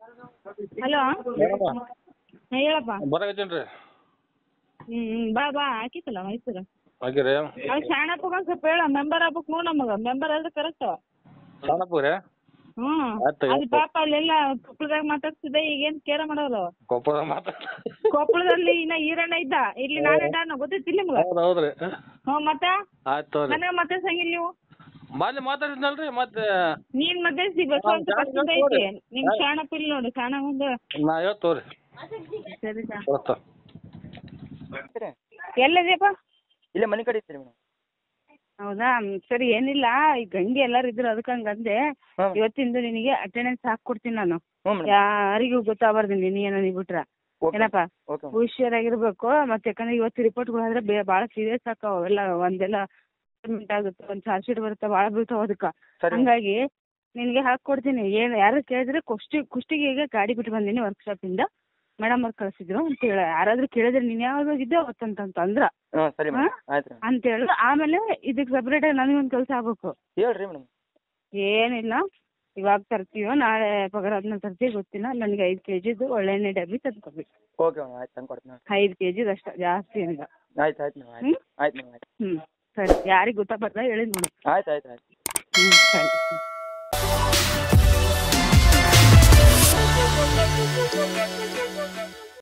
Hello ಹೇಳಪ್ಪ ಹಾಂ ಹೇಳಪ್ಪ ಬರಾಕತ್ತೇನ್ರಿ ಹ್ಞೂ ಹ್ಞೂ ಬಾ ಬಾ ಹಾಕಿತ್ತಲ್ಲ ಮೈಸೂರು ಹಾಕಿರಿ ಅವ್ ಶಾಣಪ್ಪಗ ಒಂದ್ ಸ್ವಲ್ಪ ಹೇಳ ಮೆಂಬರ್ ಆಗ್ಬೇಕು ನೋಡು ನಮಗೆ ಮೆಂಬರ್ ಆದ್ರೆ ಕರೆಕ್ಟ್ ಶಾಣಪ್ಪ ರೀ ಹ್ಞೂ ಆಯ್ತು, ಅದು ಆಯ್ತು. ಪಾಪ ಅಲ್ಲೆಲ್ಲ ಕೊಪ್ಪಳದಾಗ ಮಾತಾಡ್ತಿದ್ದೆ ಈಗೇನು ಕೇರ ಮಾಡೋರು ಕೊಪ್ಪಳ ಮಾತಾಡ ಕೊಪ್ಪಳದಲ್ಲಿ ಇನ್ನ ಈರಣ್ಣ ಇದ್ದ ಇಲ್ಲಿ ನಾನೇ ಡಾನ ಗೊತ್ತೈತಿಲ್ಲ ನಿಮ್ಗೆ ಹೌದು ಹೌದ್ರಿ ಹ್ಞೂ ಮತ್ತೆ ಆಯ್ತು ತಗೋರಿ ನನಗೆ ಮತ್ತೆ ಸಂಗಿಲ್ಲ ನೀವು ಮೊನ್ನೆ ಮಾತಾಡಿದ್ನಲ್ರಿ ಮತ್ತೆ ನೀನ್ ಮತ್ತೆ ಬಸವಂತ ಹಾ, ಪ್ರಸಿದ್ಧ ಶಾಣಪ್ಪ ಐತಿ ನೋಡಿ. ನಿಮ್ ಶಾಣಪ್ಪ ಇಲ್ಲಿ ನೋಡು ಶಾಣ ಒಂದು ನಾ ಹೇಳ್ತ ತಗೋರಿ ಸರಿ ಸಾ ಗೊತ್ತ ಎಲ್ಲಿದೆಯಪ್ಪ ಇಲ್ಲೇ ಮನೆ ಕಡೆ ಇರ್ತೀರಿ ಮೇಡಮ್ ಹೌದಾ ಮ್, ಸರಿ ಏನಿಲ್ಲ ಈಗ ಗಂಗೆ ಎಲ್ಲಾರು ಇದ್ರು ಅದಕ್ಕೆ ಹಂಗಂದೆ ಹಾಂ ಇವತ್ತಿಂದ ನಿನಗೆ ಅಟೆಂಡೆನ್ಸ್ ಹಾಕ್ಕೊಡ್ತೀನಿ ನಾನು ಹ್ಞೂ ಮೇಡಮ್ ಯಾರಿಗೂ ಗೊತ್ತಾಗಬಾರ್ದು ನೀನು ಏನೋ ನೀ ಬಿಟ್ರ ಓಕೆ ಏನಪ್ಪ ಓಕೆ ಹುಷಾರಾಗಿರ್ಬೇಕು ಮತ್ತೆ ಯಾಕಂದ್ರೆ ಇವತ್ತು ರಿಪೋರ್ಟ್ಗಳು ಆದ್ರೆ ಬೇ ಭಾಳ ಸೀರಿಯಸ್ ಆಕಾವ ಅವೆಲ್ಲ ಒಂದೆಲ್ಲ ಅಡ್ಮಿಟ್ ಆಗುತ್ತೆ ಒಂದು ಚಾರ್ಜ್ ಶೀಟ್ ಬರುತ್ತೆ ಭಾಳ ಬೀಳ್ತಾವ ಅದಕ್ಕೆ ಸರಿ ಹಂಗಾಗಿ ನಿನಗೆ ಹಾಕ್ಕೊಡ್ತೀನಿ ಏನು ಯಾರು ಕೇಳಿದ್ರೆ ಕುಷ್ಟಿ ಕುಷ್ಟಿಗೆಗೆ ಗಾಡಿ ಬಿಟ್ಟು ಬಂದೀನಿ ವರ್ಕ್ಶಾಪಿಂದ ಮೇಡಮ್ ಅವ್ರು ಕಳಿಸಿದ್ರು ಅಂತ ಹೇಳಿ ಯಾರಾದ್ರೂ ಕೇಳಿದ್ರೆ ನೀನು ಯಾವಾಗ ಹೋಗಿದ್ದೆ ಅವತ್ತಂತ ಅಂದ್ರೆ ಹಾಂ ಸರಿ ಮೇಡಮ್ ಆಯ್ತು ರೀ ಅಂತ ಹೇಳಿ ಆಮೇಲೆ ಇದಕ್ಕೆ ಸಪ್ರೇಟಾಗಿ ನನಗೊಂದು ಕೆಲಸ ಆಗ್ಬೇಕು ಹೇಳ್ರಿ ಮೇಡಮ್ ಏನಿಲ್ಲ ಇವಾಗ ತರ್ತೀವೋ ನಾಳೆ ಪಗಾರ ಆದ್ಮೇಲೆ ತರ್ತೀವಿ ಗೊತ್ತಿಲ್ಲ ನನಗೆ ಐದು ಕೆ ಜಿದು ಒಳ್ಳೆಣ್ಣೆ ಡಬ್ಬಿ ತಂದ್ಕೊಡ್ಬೇಕು ಓಕೆ ಮೇಡಮ್ ಆಯ್ತು ತಂದು ಕೊಡ್ತೀನಿ ಐದು ಕೆ ಜಿದು ಅಷ್ಟೇ ಜಾಸ್ತಿ ಏನಿಲ್ಲ ಆಯ್ತು ಆಯ್ತು ಮೇಡಮ್ ಹ್ಞೂ ಆಯ್ತು ಆಯ್ತು ಮೇಡಮ್ ಆಯ್ತು ಹ್ಞೂ ಸರಿ ಯಾರಿಗೆ ಗೊತ್ತಾಗ್ಬಾರ್ದ ಹೇಳಿದ್ ನೋಡಿ ಆಯ್ತು ಆಯ್ತು ಆಯ್ತು ಹ್ಞೂ ಸರಿ Thank you.